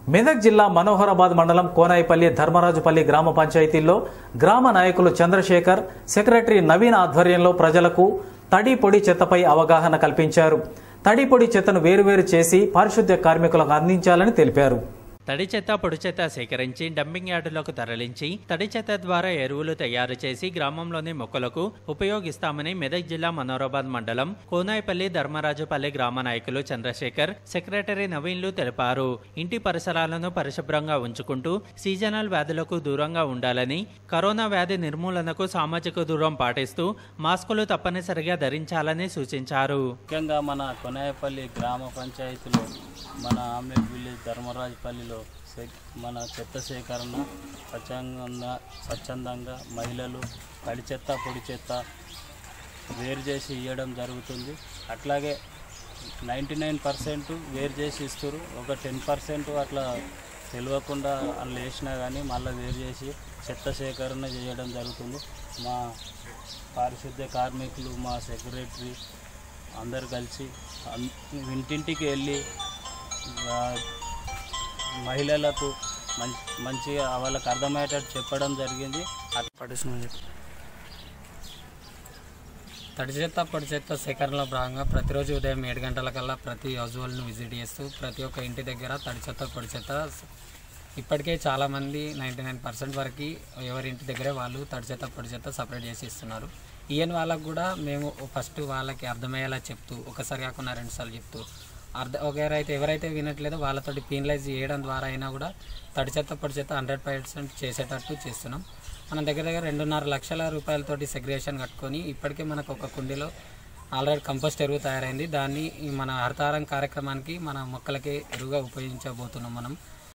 మెదక్ జిల్లా మనోహరాబాద్ మండలం కోనాయిపల్లి ధర్మరాజుపల్లి గ్రామ పంచాయతీల్లో గ్రామ నాయకులు చంద్రశేఖర్ సెక్రటరీ నవీన్ ఆధ్వర్యంలో ప్రజలకు తడి పొడి చెత్తపై అవగాహన కల్పించారు తడి పొడి చెత్తను వేరువేరు చేసి పారిశుద్ధ్య కార్మికులకు అందించాలని తెలిపారు తడి చెత్త పొడి చెత్త సేకరించి డంపింగ్ యార్డులకు తరలించి తడి చెత్త ద్వారా ఎరువులు తయారు చేసి గ్రామంలోని మొక్కలకు ఉపయోగిస్తామని మెదక్ జిల్లా మనోరాబాద్ మండలం కోనాయిపల్లి ధర్మరాజుపల్లి గ్రామ నాయకులు చంద్రశేఖర్ సెక్రటరీ నవీన్లు తెలిపారు ఇంటి పరిసరాలను పరిశుభ్రంగా ఉంచుకుంటూ సీజనల్ వ్యాధులకు దూరంగా ఉండాలని కరోనా వ్యాధి నిర్మూలనకు సామాజిక దూరం పాటిస్తూ మాస్కులు తప్పనిసరిగా ధరించాలని సూచించారు ముఖ్యంగా మన కొనాయపల్లి గ్రామ పంచాయతీలో మన ఆమ్లెట్ విలేజ్ ధర్మరాజపల్లిలో సే- మన చెత్త సేకరణ స్వచ్ఛందంగా స్వచ్ఛందంగా మహిళలు తడి చెత్త పొడి చెత్త వేరు చేసి ఇవ్వడం జరుగుతుంది అట్లాగే నైంటీ నైన్ పర్సెంట్ వేరు చేసి ఇస్తారు ఒక టెన్ పర్సెంట్ అట్లా తెలియకుండా అందులో వేసినా కానీ మళ్ళీ వేరు చేసి చెత్త సేకరణ చేయడం జరుగుతుంది మా పారిశుద్ధ్య కార్మికులు మా సెక్రటరీ అందరు కలిసి అన్- ఇంటింటికి వెళ్ళి ఆ, మహిళలకు మంచి మంచిగా వాళ్ళకి అర్థమయ్యేటట్టు చెప్పడం జరిగింది అట్- తడి చెత్త పొడి చెత్త సేకరణలో భాగంగా ప్రతిరోజు ఉదయం ఏడు గంటలకల్లా ప్రతి యూజువల్ను విజిట్ చేస్తూ ప్రతి ఒక్క ఇంటి దగ్గర తడి చెత్త పొడి చెత్త ఇప్పటికే చాలామంది నైంటీ నైన్ పర్సెంట్ వరకు ఎవరి ఇంటి దగ్గరే వాళ్ళు తడి చెత్త పొడి చెత్త సపరేట్ చేసి ఇస్తున్నారు ఈయన వాళ్ళకు కూడా మేము ఫస్ట్ వాళ్ళకి అర్థమయ్యేలా చెప్తూ ఒకసారి కాకుండా రెండుసార్లు చెప్తూ అర్థ ఒకరైతే ఎవరైతే వినట్లేదో వాళ్ళతోటి పీనలైజ్ చేయడం ద్వారా అయినా కూడా తడి చెత్త పొడి చెత్త హండ్రెడ్ పర్సెంట్ చేసేటట్టు చేస్తున్నాం మన దగ్గర దగ్గర రెండున్నర లక్షల రూపాయలతోటి సెగ్రిగేషన్ కట్టుకొని ఇప్పటికే మనకు ఒక కుండీలో ఆల్రెడీ కంపోస్ట్ ఎరువు తయారైంది దాన్ని ఈ మన హరితారం కార్యక్రమానికి మన మొక్కలకి ఎరువుగా ఉపయోగించబోతున్నాం మనం